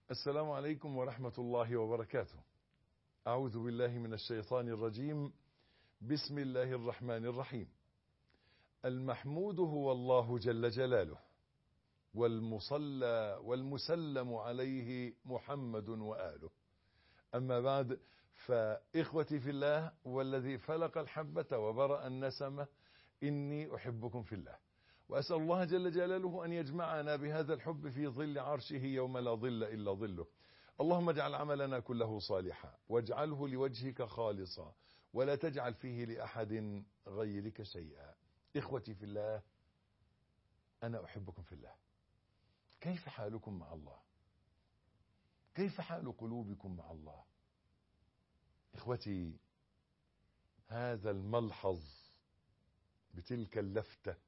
السلام عليكم ورحمة الله وبركاته أعوذ بالله من الشيطان الرجيم بسم الله الرحمن الرحيم المحمود هو الله جل جلاله والمصلى والمسلم عليه محمد وآله أما بعد فإخوتي في الله والذي فلق الحبة وبرأ النسمة إني أحبكم في الله وأسأل الله جل جلاله أن يجمعنا بهذا الحب في ظل عرشه يوم لا ظل إلا ظله اللهم اجعل عملنا كله صالحا واجعله لوجهك خالصا ولا تجعل فيه لأحد غيرك شيئا إخوتي في الله أنا أحبكم في الله كيف حالكم مع الله كيف حال قلوبكم مع الله إخوتي هذا الملحظ بتلك اللفتة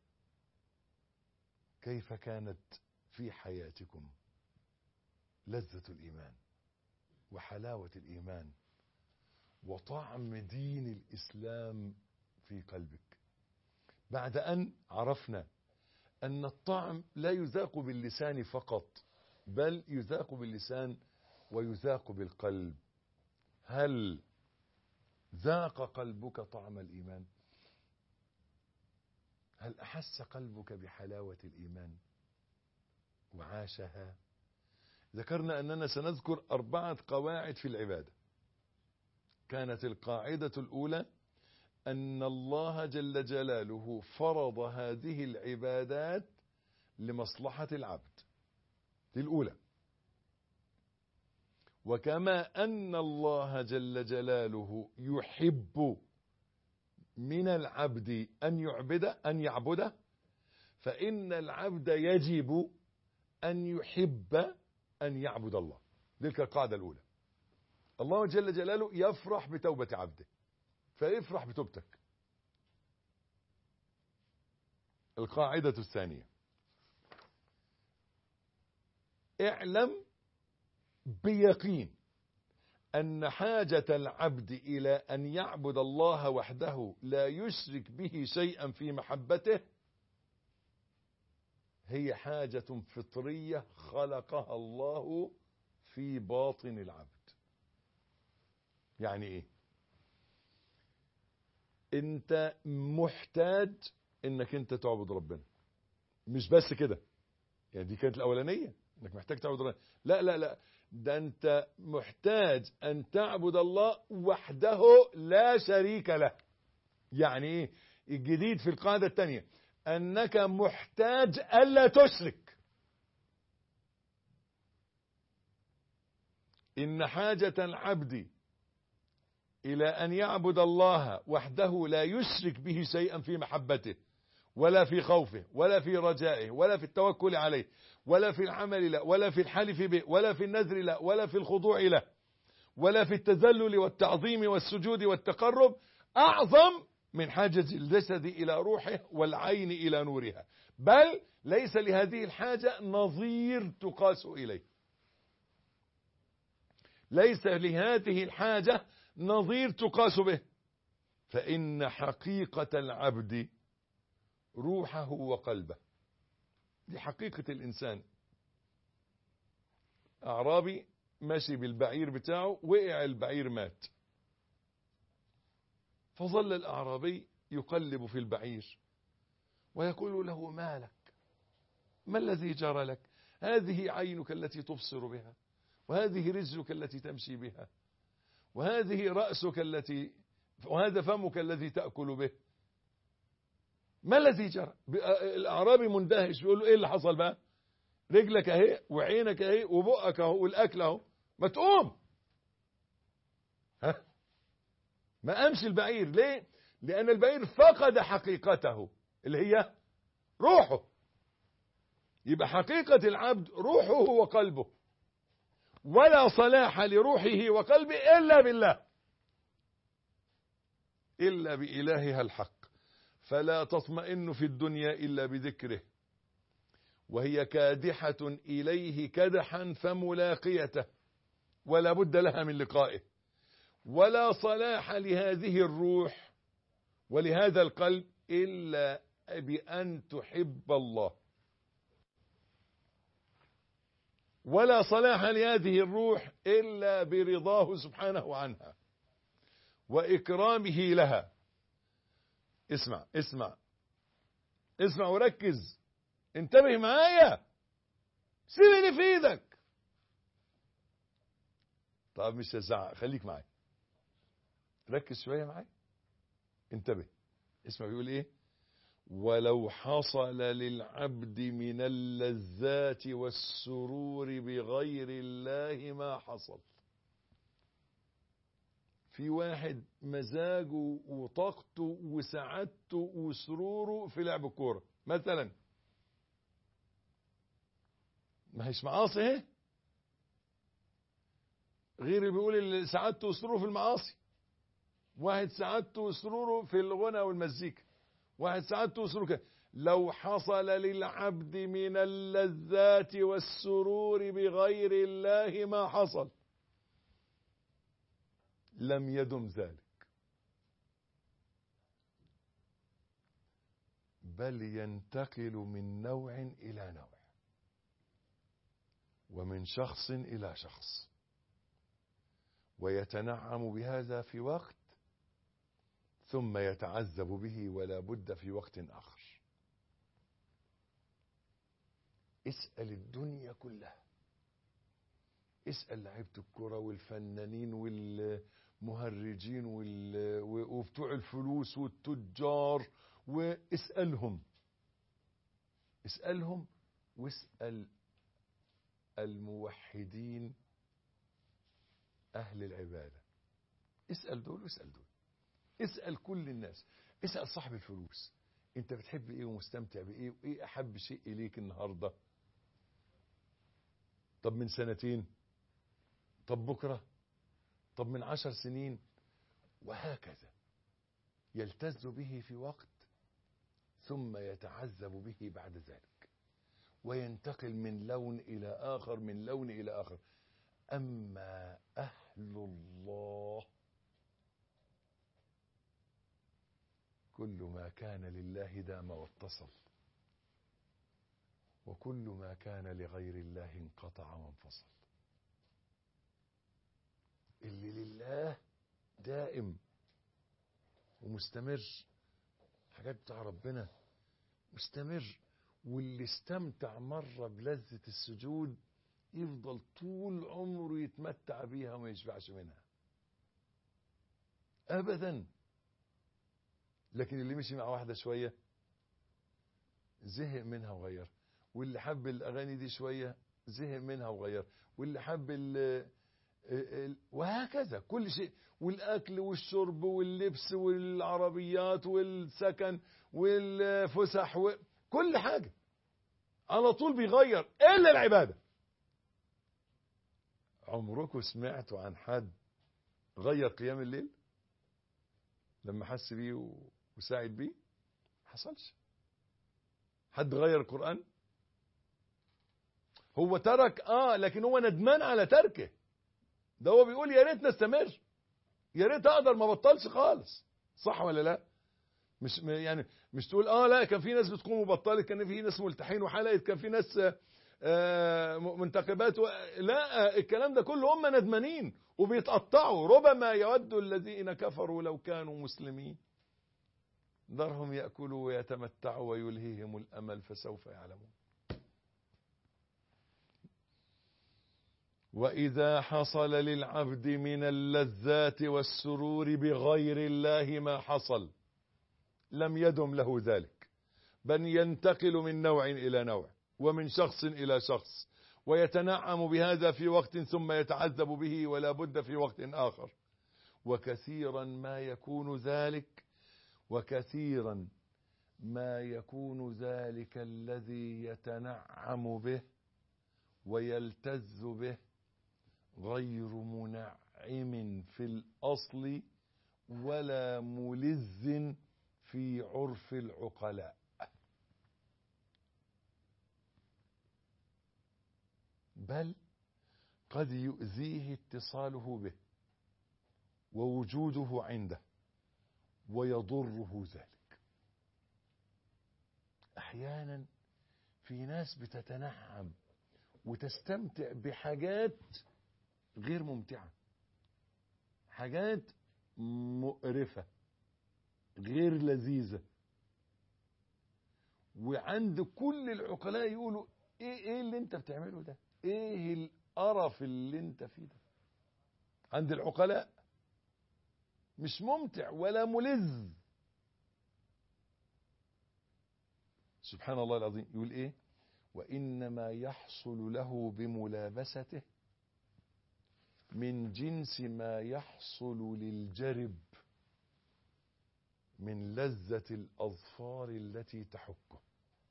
كيف كانت في حياتكم لذة الإيمان وحلاوة الإيمان وطعم دين الإسلام في قلبك بعد أن عرفنا أن الطعم لا يذاق باللسان فقط بل يذاق باللسان ويذاق بالقلب هل ذاق قلبك طعم الإيمان هل أحس قلبك بحلاوة الإيمان وعاشها ذكرنا أننا سنذكر أربعة قواعد في العبادة كانت القاعدة الأولى أن الله جل جلاله فرض هذه العبادات لمصلحة العبد دي الأولى وكما أن الله جل جلاله يحب من العبد أن يعبد أن يعبده فإن العبد يجب أن يحب أن يعبد الله تلك القاعدة الأولى الله جل جلاله يفرح بتوبة عبده فيفرح بتوبتك القاعدة الثانية اعلم بيقين أن حاجة العبد إلى أن يعبد الله وحده لا يشرك به شيئا في محبته هي حاجة فطرية خلقها الله في باطن العبد يعني ايه انت محتاج انك انت تعبد ربنا مش بس كده يعني دي كانت الاولانيه انك محتاج تعبد ربنا لا لا لا ده انت محتاج ان تعبد الله وحده لا شريك له يعني ايه الجديد في القاعده الثانيه انك محتاج الا تشرك ان حاجه العبد الى ان يعبد الله وحده لا يشرك به شيئا في محبته ولا في خوفه ولا في رجائه ولا في التوكل عليه ولا في العمل له ولا في الحلف به ولا في النذر له ولا في الخضوع له ولا في التذلل والتعظيم والسجود والتقرب أعظم من حاجة الجسد إلى روحه والعين إلى نورها بل ليس لهذه الحاجة نظير تقاس إليه ليس لهذه الحاجة نظير تقاس به فإن حقيقة العبد روحه وقلبه دي حقيقة الإنسان أعرابي ماشي بالبعير بتاعه وقع البعير مات فظل الأعرابي يقلب في البعير ويقول له ما لك ما الذي جرى لك هذه عينك التي تبصر بها وهذه رجلك التي تمشي بها وهذه رأسك التي وهذا فمك الذي تأكل به ما الذي جرى الاعرابي مندهش بيقول له ايه اللي حصل بقى رجلك اهي وعينك اهي وبقك اهو والاكل اهو ما تقوم ها ما قامش البعير ليه لان البعير فقد حقيقته اللي هي روحه يبقى حقيقة العبد روحه وقلبه ولا صلاح لروحه وقلبه إلا بالله إلا بإلهها الحق فلا تطمئن في الدنيا إلا بذكره وهي كادحة إليه كدحا فملاقيته ولا بد لها من لقائه ولا صلاح لهذه الروح ولهذا القلب إلا بأن تحب الله ولا صلاح لهذه الروح إلا برضاه سبحانه عنها وإكرامه لها اسمع اسمع اسمع وركز انتبه معايا سيب اللي في ايدك طب مش هزعق خليك معايا ركز شويه معايا انتبه اسمع بيقول ايه ولو حصل للعبد من اللذات والسرور بغير الله ما حصل في واحد مزاجه وطاقته وسعادته وسروره في لعب الكوره مثلا ما هيش معاصي اهي غير اللي بيقول اللي سعادته وسروره في المعاصي واحد سعادته وسروره في الغنى والمزيكا واحد سعادته وسروره كده لو حصل للعبد من اللذات والسرور بغير الله ما حصل لم يدم ذلك بل ينتقل من نوع إلى نوع ومن شخص إلى شخص ويتنعم بهذا في وقت ثم يتعذب به ولا بد في وقت آخر اسأل الدنيا كلها اسأل لعيبة الكرة والفنانين والمهرجين وال... وبتوع الفلوس والتجار واسألهم اسألهم واسأل الموحدين أهل العبادة اسأل دول واسأل دول اسأل كل الناس اسأل صاحب الفلوس انت بتحب ايه ومستمتع بايه وايه احب شيء اليك النهاردة طب من سنتين طب بكرة طب من عشر سنين وهكذا يلتز به في وقت ثم يتعذب به بعد ذلك وينتقل من لون إلى آخر من لون إلى آخر أما أهل الله كل ما كان لله دام واتصل وكل ما كان لغير الله انقطع وانفصل اللي لله دائم ومستمر حاجات بتاع ربنا مستمر واللي استمتع مرة بلذة السجود يفضل طول عمره يتمتع بيها وما يشبعش منها أبدا لكن اللي مشي مع واحدة شوية زهق منها وغير واللي حب الأغاني دي شوية زهق منها وغير واللي حب ال وهكذا كل شيء والأكل والشرب واللبس والعربيات والسكن والفسح وكل حاجة على طول بيغير إلا العبادة عمركم سمعتوا عن حد غير قيام الليل لما حس بيه وساعد بيه حصلش حد غير القرآن هو ترك اه لكن هو ندمان على تركه ده هو بيقول يا ريت نستمر يا ريت اقدر ما بطلش خالص صح ولا لا مش يعني مش تقول اه لا كان في ناس بتقوم وبطلت كان في ناس ملتحين وحلقت كان في ناس آه منتخبات و... لا الكلام ده كله هم ندمانين وبيتقطعوا ربما يود الذين كفروا لو كانوا مسلمين ذرهم يأكلوا ويتمتعوا ويلهيهم الأمل فسوف يعلمون وإذا حصل للعبد من اللذات والسرور بغير الله ما حصل لم يدم له ذلك بل ينتقل من نوع إلى نوع ومن شخص إلى شخص ويتنعم بهذا في وقت ثم يتعذب به ولا بد في وقت آخر وكثيرا ما يكون ذلك وكثيرا ما يكون ذلك الذي يتنعم به ويلتز به غير منعم في الأصل ولا ملز في عرف العقلاء بل قد يؤذيه اتصاله به ووجوده عنده ويضره ذلك احيانا في ناس بتتنعم وتستمتع بحاجات غير ممتعة حاجات مقرفة غير لذيذة وعند كل العقلاء يقولوا ايه ايه اللي انت بتعمله ده ايه القرف اللي انت فيه ده عند العقلاء مش ممتع ولا ملذ سبحان الله العظيم يقول ايه وانما يحصل له بملابسته من جنس ما يحصل للجرب من لذة الأظفار التي تحكه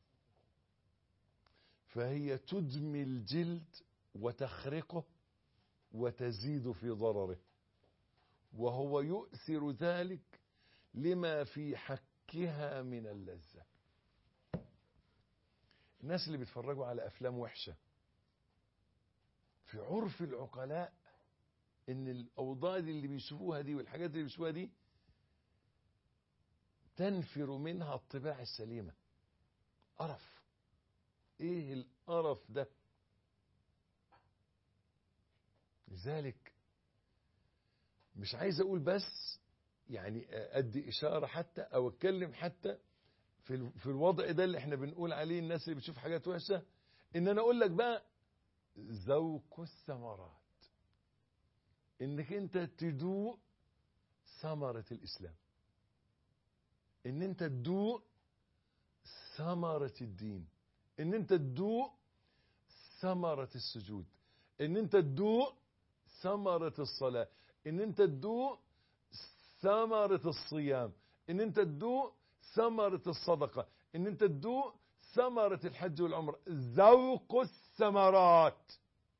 فهي تدمي الجلد وتخرقه وتزيد في ضرره وهو يؤثر ذلك لما في حكها من اللذة الناس اللي بيتفرجوا على أفلام وحشة في عرف العقلاء ان الاوضاع دي اللي بيشوفوها دي والحاجات اللي بيشوفوها دي تنفر منها الطباع السليمه قرف ايه القرف ده لذلك مش عايز اقول بس يعني ادي اشاره حتى او اتكلم حتى في في الوضع ده اللي احنا بنقول عليه الناس اللي بتشوف حاجات وحشه ان انا اقول لك بقى ذوق الثمرات انك انت تدوق ثمرة الاسلام ان انت تدوق ثمرة الدين ان انت تدوق ثمرة السجود ان انت تدوق ثمرة الصلاة ان انت تدوق ثمرة الصيام ان انت تدوق ثمرة الصدقة ان انت تدوق ثمرة الحج والعمرة ذوق الثمرات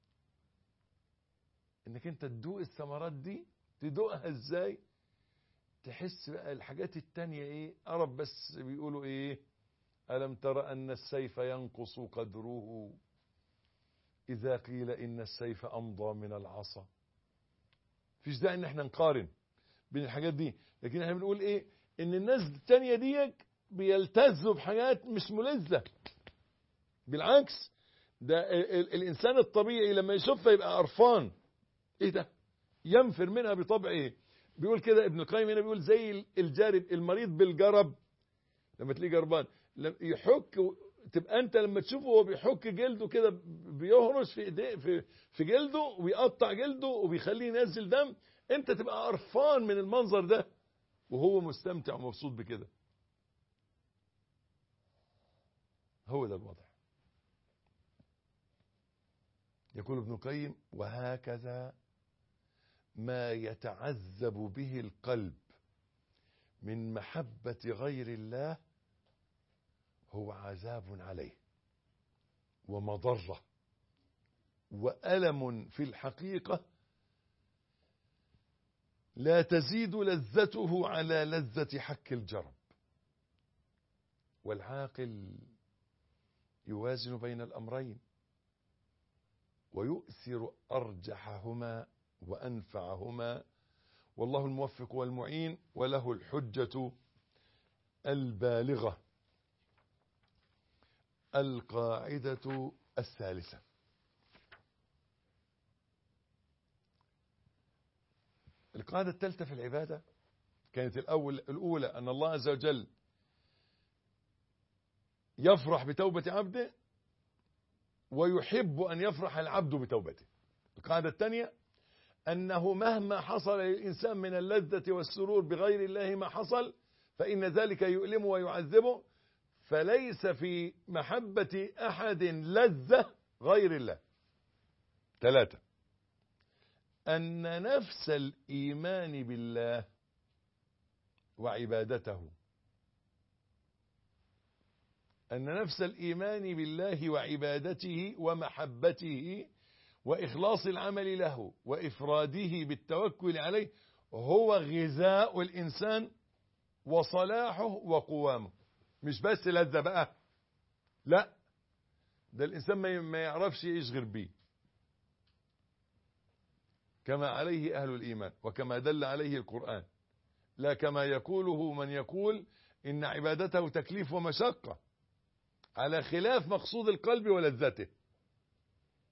انك انت تدوق الثمرات دي تدوقها ازاي تحس بقى الحاجات التانية ايه قرب بس بيقولوا ايه ألم تر أن السيف ينقص قدره إذا قيل إن السيف أمضى من العصا فيش داعي إن احنا نقارن بين الحاجات دي لكن احنا بنقول ايه إن الناس التانية ديك بيلتزوا بحاجات مش ملذة بالعكس ده الإنسان الطبيعي لما يشوفها يبقى قرفان ايه ده ينفر منها بطبع ايه بيقول كده ابن القيم هنا بيقول زي الجارب المريض بالجرب لما تلاقيه جربان يحك تبقى انت لما تشوفه هو بيحك جلده كده بيهرش في ايديه في, في جلده ويقطع جلده وبيخليه ينزل دم انت تبقى قرفان من المنظر ده وهو مستمتع ومبسوط بكده هو ده الوضع يقول ابن القيم وهكذا ما يتعذب به القلب من محبة غير الله هو عذاب عليه ومضرة وألم في الحقيقة لا تزيد لذته على لذة حك الجرب والعاقل يوازن بين الأمرين ويؤثر أرجحهما وأنفعهما والله الموفق والمعين وله الحجة البالغة القاعدة الثالثة القاعدة الثالثة في العبادة كانت الأول الأولى أن الله عز وجل يفرح بتوبة عبده ويحب أن يفرح العبد بتوبته القاعدة الثانية أنه مهما حصل للإنسان من اللذة والسرور بغير الله ما حصل فإن ذلك يؤلمه ويعذبه فليس في محبة أحد لذة غير الله ثلاثة أن نفس الإيمان بالله وعبادته أن نفس الإيمان بالله وعبادته ومحبته وإخلاص العمل له وإفراده بالتوكل عليه هو غذاء الإنسان وصلاحه وقوامه مش بس لذة بقى لا ده الإنسان ما يعرفش يعيش غير بيه كما عليه أهل الإيمان وكما دل عليه القرآن لا كما يقوله من يقول إن عبادته تكليف ومشقة على خلاف مقصود القلب ولذته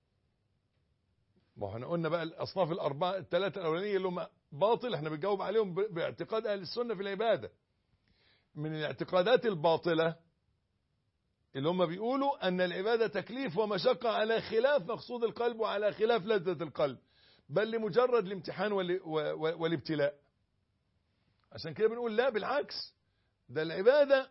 ما احنا قلنا بقى الاصناف الاربعه الثلاثه الاولانيه اللي هم باطل احنا بنجاوب عليهم باعتقاد اهل السنه في العباده من الاعتقادات الباطله اللي هم بيقولوا ان العباده تكليف ومشقه على خلاف مقصود القلب وعلى خلاف لذه القلب بل لمجرد الامتحان والابتلاء عشان كده بنقول لا بالعكس ده العباده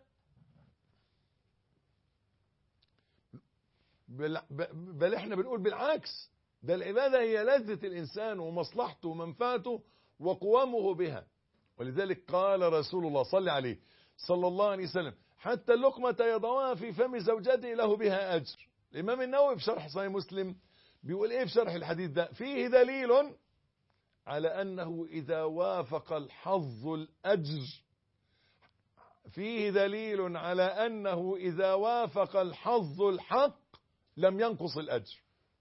بل احنا بنقول بالعكس ده العبادة هي لذة الإنسان ومصلحته ومنفعته وقوامه بها ولذلك قال رسول الله صلى عليه صلى الله عليه وسلم حتى اللقمة يضعها في فم زوجته له بها أجر الإمام النووي في شرح صحيح مسلم بيقول إيه في شرح الحديث ده فيه دليل على أنه إذا وافق الحظ الأجر فيه دليل على أنه إذا وافق الحظ الحق لم ينقص الأجر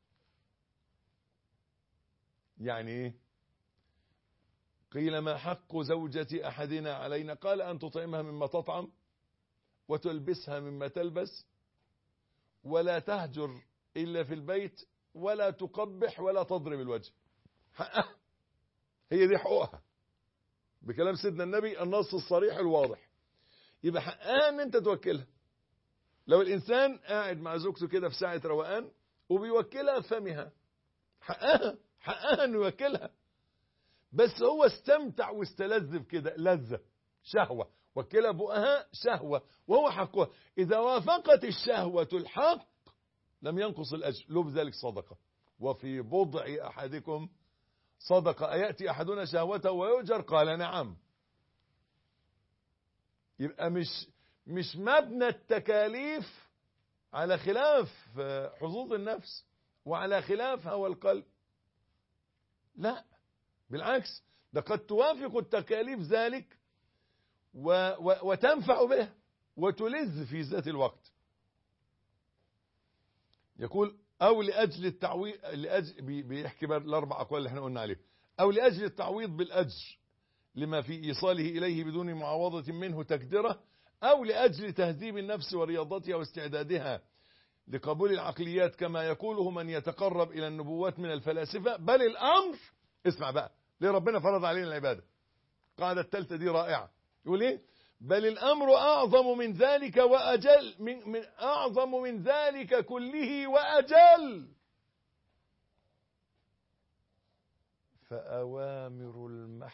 يعني ايه قيل ما حق زوجة أحدنا علينا قال أن تطعمها مما تطعم وتلبسها مما تلبس ولا تهجر إلا في البيت ولا تقبح ولا تضرب الوجه حقها هي دي حقوقها بكلام سيدنا النبي النص الصريح الواضح يبقى حقها ان انت توكلها لو الانسان قاعد مع زوجته كده في ساعة روقان وبيوكلها فمها حقها حقها انه يوكلها بس هو استمتع واستلذ بكده لذة شهوة وكلها بقها شهوة وهو حقها إذا وافقت الشهوة الحق لم ينقص الأجر له بذلك صدقة وفي بضع أحدكم صدقة أيأتي أحدنا شهوته ويؤجر قال نعم يبقى مش مش مبنى التكاليف على خلاف حظوظ النفس وعلى خلاف هوى القلب لا بالعكس ده قد توافق التكاليف ذلك و و وتنفع به وتلذ في ذات الوقت يقول أو لأجل التعويض لأجل بيحكي بقى الأربع أقوال اللي احنا قلنا عليه أو لأجل التعويض بالأجر لما في إيصاله إليه بدون معاوضة منه تقدره أو لأجل تهذيب النفس ورياضتها واستعدادها لقبول العقليات كما يقوله من يتقرب إلى النبوات من الفلاسفة بل الأمر اسمع بقى ليه ربنا فرض علينا العبادة قاعدة الثالثة دي رائعة يقول ايه بل الأمر أعظم من ذلك وأجل من, من أعظم من ذلك كله وأجل فأوامر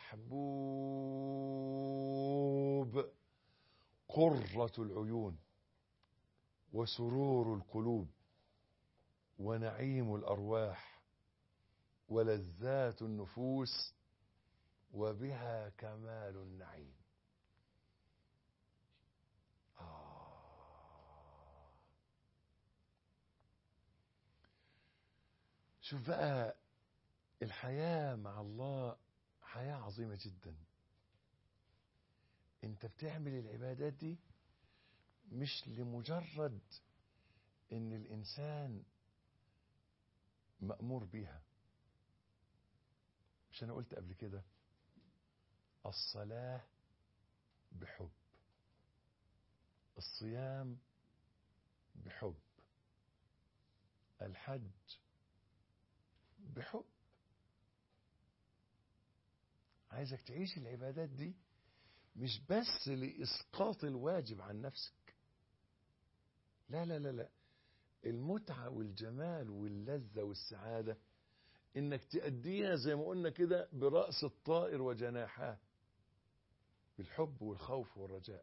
المحبوب قرة العيون وسرور القلوب ونعيم الأرواح ولذات النفوس وبها كمال النعيم شوف بقى الحياة مع الله حياة عظيمة جدا انت بتعمل العبادات دي مش لمجرد ان الانسان مأمور بيها مش انا قلت قبل كده الصلاة بحب الصيام بحب الحج بحب عايزك تعيش العبادات دي مش بس لإسقاط الواجب عن نفسك لا لا لا لا المتعة والجمال واللذة والسعادة انك تأديها زي ما قلنا كده برأس الطائر وجناحاه بالحب والخوف والرجاء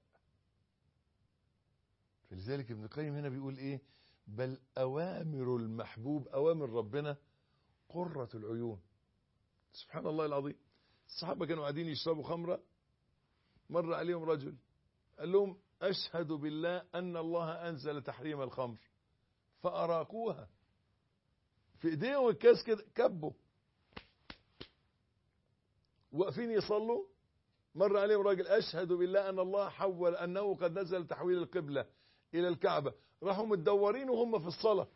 فلذلك ابن القيم هنا بيقول ايه بل اوامر المحبوب اوامر ربنا قرة العيون سبحان الله العظيم الصحابة كانوا قاعدين يشربوا خمرة مر عليهم رجل قال لهم أشهد بالله أن الله أنزل تحريم الخمر فأراقوها في ايديهم الكاس كده كبوا واقفين يصلوا مر عليهم راجل أشهد بالله أن الله حول أنه قد نزل تحويل القبلة إلى الكعبة راحوا متدورين وهم في الصلاة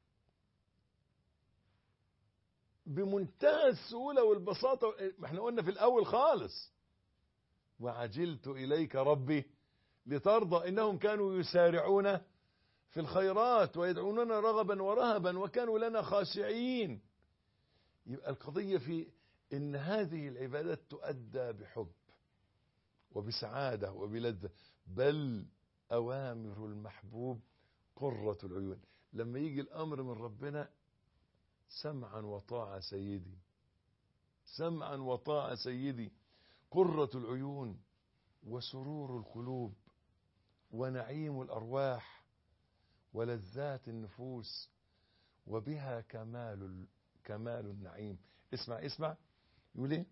بمنتهى السهولة والبساطة ما احنا قلنا في الأول خالص وعجلت إليك ربي لترضى إنهم كانوا يسارعون في الخيرات ويدعوننا رغبا ورهبا وكانوا لنا خاشعين يبقى القضية في ان هذه العبادات تؤدى بحب وبسعادة وبلذة بل أوامر المحبوب قرة العيون لما يجي الأمر من ربنا سمعا وطاعة سيدي سمعا وطاعة سيدي قرة العيون وسرور القلوب ونعيم الأرواح ولذات النفوس وبها كمال كمال النعيم اسمع اسمع يقول ايه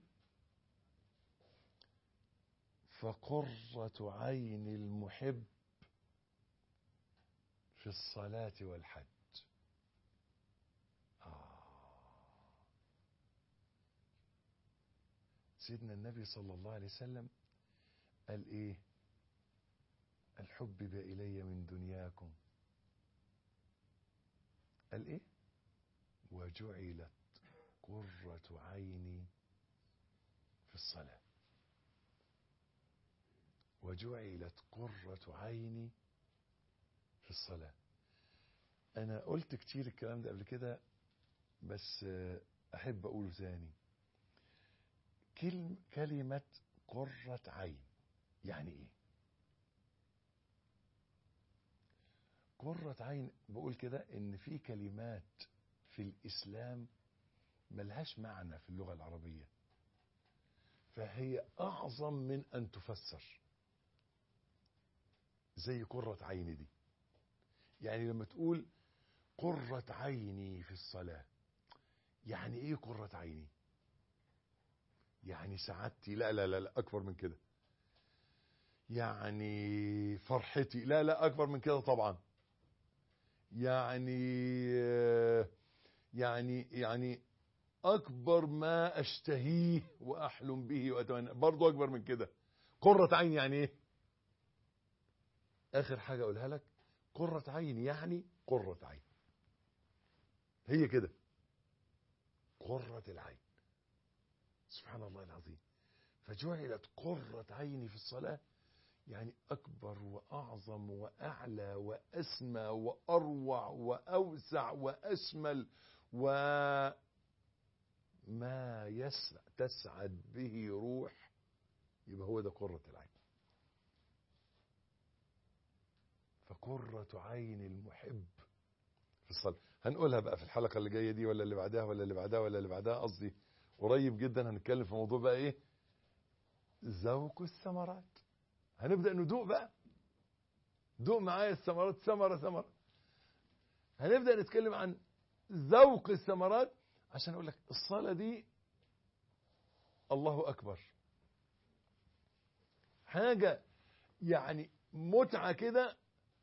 فقرة عين المحب في الصلاة والحج آه. سيدنا النبي صلى الله عليه وسلم قال ايه الحبب إلي من دنياكم قال ايه وجعلت قرة عيني في الصلاة وجعلت قرة عيني في الصلاة أنا قلت كتير الكلام ده قبل كده بس أحب أقوله ثاني كلم كلمة قرة عين يعني إيه قرة عين بقول كده إن في كلمات في الإسلام ملهاش معنى في اللغة العربية فهي أعظم من أن تفسر زي قرة عيني دي يعني لما تقول قرة عيني في الصلاة يعني ايه قرة عيني يعني سعادتي لا لا لا, لا أكبر من كده يعني فرحتي لا لا أكبر من كده طبعا يعني يعني يعني أكبر ما أشتهيه وأحلم به وأتمنى برضو أكبر من كده قرة عين يعني إيه آخر حاجة أقولها لك قرة عين يعني قرة عين هي كده قرة العين سبحان الله العظيم فجعلت قرة عيني في الصلاة يعني أكبر وأعظم وأعلى وأسمى وأروع وأوسع وأشمل وما يسع تسعد به روح يبقى هو ده قرة العين فقرة عين المحب في الصلاة هنقولها بقى في الحلقة اللي جاية دي ولا اللي بعدها ولا اللي بعدها ولا اللي بعدها قصدي قريب جدا هنتكلم في موضوع بقى ايه ذوق الثمرات هنبدأ ندوق بقى دوق معايا الثمرات ثمرة ثمرة هنبدأ نتكلم عن ذوق الثمرات عشان اقول لك الصلاة دي الله اكبر حاجة يعني متعة كده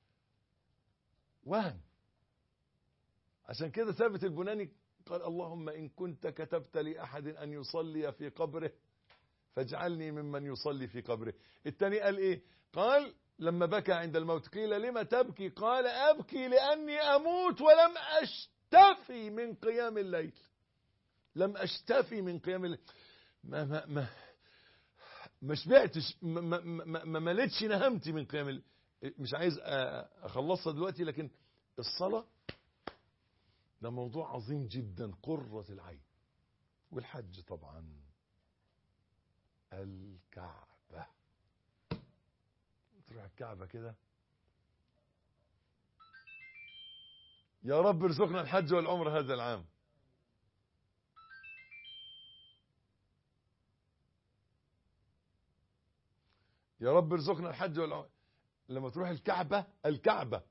وهم عشان كده ثابت البناني قال اللهم إن كنت كتبت لأحد أن يصلي في قبره فاجعلني ممن يصلي في قبره الثاني قال إيه قال لما بكى عند الموت قيل لما تبكي قال أبكي لأني أموت ولم أشتفي من قيام الليل لم أشتفي من قيام الليل ما ما ما ما شبعتش ما, ما, ما, ما ملتش نهمتي من قيام الليل مش عايز أخلصها دلوقتي لكن الصلاة ده موضوع عظيم جدا قرة العين والحج طبعا الكعبة تروح الكعبة كده يا رب ارزقنا الحج والعمر هذا العام يا رب ارزقنا الحج والعمر لما تروح الكعبة الكعبة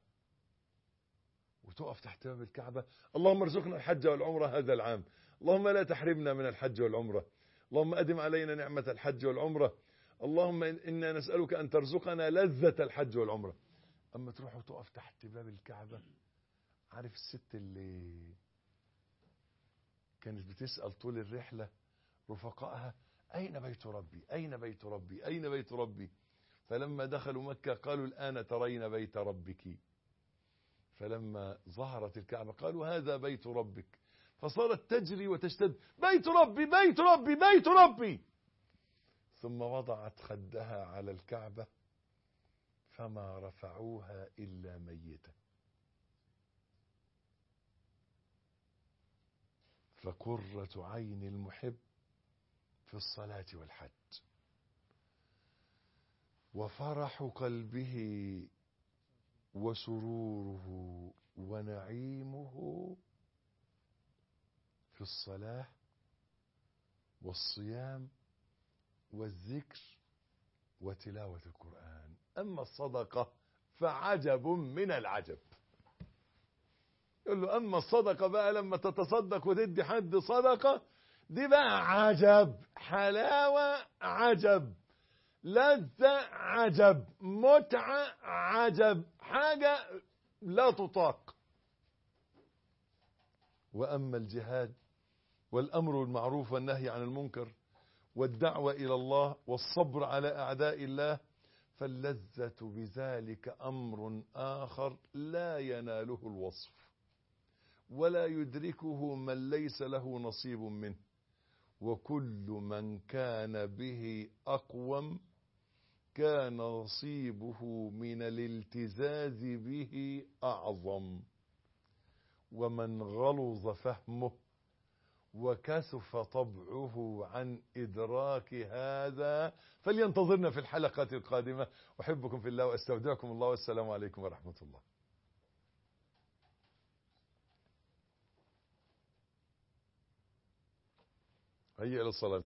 وتقف تحت باب الكعبة اللهم ارزقنا الحج والعمرة هذا العام اللهم لا تحرمنا من الحج والعمرة اللهم أدم علينا نعمة الحج والعمرة اللهم إنا نسألك أن ترزقنا لذة الحج والعمرة أما تروح وتقف تحت باب الكعبة عارف الست اللي كانت بتسأل طول الرحلة رفقائها أين بيت ربي أين بيت ربي أين بيت ربي فلما دخلوا مكة قالوا الآن ترين بيت ربك فلما ظهرت الكعبة قالوا هذا بيت ربك فصارت تجري وتشتد بيت ربي بيت ربي بيت ربي ثم وضعت خدها على الكعبة فما رفعوها إلا ميتة فقرة عين المحب في الصلاة والحج وفرح قلبه وسروره ونعيمه في الصلاة والصيام والذكر وتلاوة القرآن أما الصدقة فعجب من العجب يقول له أما الصدقة بقى لما تتصدق وتدي حد صدقة دي بقى عجب حلاوة عجب لذة عجب متعة عجب حاجة لا تطاق وأما الجهاد والأمر بالمعروف والنهي عن المنكر والدعوة إلى الله والصبر على أعداء الله فاللذة بذلك أمر آخر لا يناله الوصف ولا يدركه من ليس له نصيب منه وكل من كان به أقوم كان نصيبه من الالتزاز به أعظم ومن غلظ فهمه وكسف طبعه عن إدراك هذا فلينتظرنا في الحلقة القادمة أحبكم في الله وأستودعكم الله والسلام عليكم ورحمة الله هيا إلى الصلاة